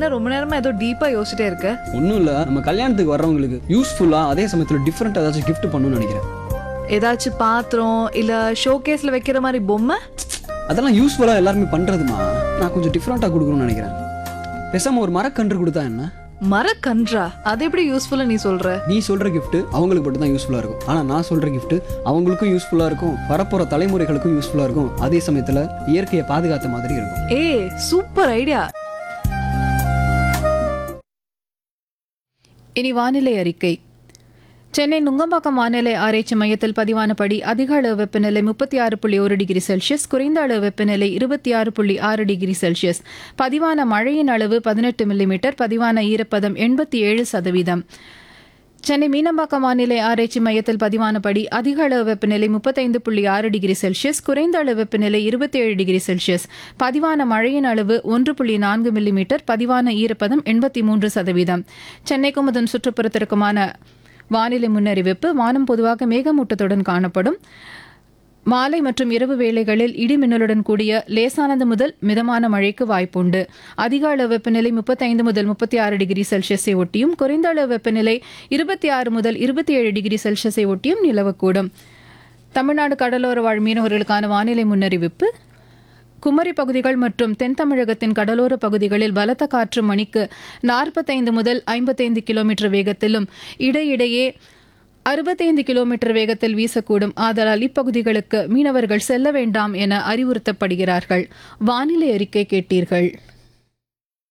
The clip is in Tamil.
என்ன ரொம்ப நேரமா ஏதோ டீப்பா யோசிச்சிட்டே இருக்க ஒன்றும் இல்லை நம்ம கல்யாணத்துக்கு வர்றவங்களுக்கு யூஸ்ஃபுல்லாக அதே சமயத்தில் டிஃப்ரெண்ட்டாக ஏதாச்சும் gift பண்ணணும்னு நினைக்கிறேன் ஏதாச்சும் பாத்திரம் இல்ல ஷோகேஸ்ல வைக்கிற மாதிரி பொம்மை அதெல்லாம் யூஸ்ஃபுல்லாக எல்லாருமே பண்ணுறதுமா நான் கொஞ்சம் டிஃப்ரெண்ட்டாக கொடுக்கணும்னு நினைக்கிறேன் பேசாமல் ஒரு மரக்கன்று கொடுத்தா என்ன மரக்கன்றா அது எப்படி யூஸ்ஃபுல்லா நீ சொல்ற நீ சொல்கிற gift அவங்களுக்கு மட்டும் தான் யூஸ்ஃபுல்லாக இருக்கும் ஆனால் நான் சொல்கிற gift அவங்களுக்கும் யூஸ்ஃபுல்லாக இருக்கும் வரப்போகிற தலைமுறைகளுக்கும் யூஸ்ஃபுல்லாக இருக்கும் அதே சமயத்தில் இயற்கையை பாதுகாத்த மாதிரி இருக்கும் ஏய் சூப்பர் ஐடியா இனி வானிலை அறிக்கை சென்னை நுங்கம்பாக்கம் வானிலை ஆராய்ச்சி மையத்தில் பதிவானபடி அதிக அளவு வெப்பநிலை முப்பத்தி ஆறு புள்ளி ஒரு டிகிரி செல்சியஸ் குறைந்த அளவு வெப்பநிலை இருபத்தி ஆறு புள்ளி ஆறு டிகிரி செல்சியஸ் பதிவான மழையின் அளவு பதினெட்டு மில்லிமீட்டர் பதிவான ஈரப்பதம் எண்பத்தி ஏழு சதவீதம் சென்னை மீனம்பாக்கம் வானிலை ஆராய்ச்சி மையத்தில் பதிவானபடி அதிக அளவு வெப்பநிலை முப்பத்தைந்து புள்ளி ஆறு டிகிரி செல்சியஸ் குறைந்த அளவு வெப்பநிலை இருபத்தி ஏழு டிகிரி செல்சியஸ் பதிவான மழையின் அளவு ஒன்று புள்ளி நான்கு மில்லிமீட்டர் பதிவான ஈரப்பதம் எண்பத்தி மூன்று சதவீதம் சென்னைக்கும் அதன் சுற்றுப்புறத்திற்குமான வானிலை முன்னறிவிப்பு வானம் பொதுவாக மேகமூட்டத்துடன் காணப்படும் மாலை மற்றும் இரவு வேளைகளில் இடி மின்னலுடன் கூடிய லேசானது முதல் மிதமான மழைக்கு வாய்ப்புண்டு அதிக அளவு வெப்பநிலை முப்பத்தைந்து முதல் முப்பத்தி ஆறு டிகிரி செல்சியஸை ஒட்டியும் குறைந்த அளவு வெப்பநிலை இருபத்தி ஆறு முதல் இருபத்தி ஏழு டிகிரி செல்சியஸை ஒட்டியும் நிலவக்கூடும் தமிழ்நாடு கடலோர வாழ் மீனவர்களுக்கான வானிலை முன்னறிவிப்பு குமரி பகுதிகள் மற்றும் தென் தமிழகத்தின் கடலோர பகுதிகளில் பலத்த காற்று மணிக்கு நாற்பத்தைந்து முதல் ஐம்பத்தைந்து கிலோமீட்டர் வேகத்திலும் இடையிடையே அறுபத்தைந்து கிலோமீட்டர் வேகத்தில் வீசக்கூடும் ஆதலால் இப்பகுதிகளுக்கு மீனவர்கள் செல்ல வேண்டாம் என அறிவுறுத்தப்படுகிறார்கள் வானிலை அறிக்கை கேட்டீர்கள்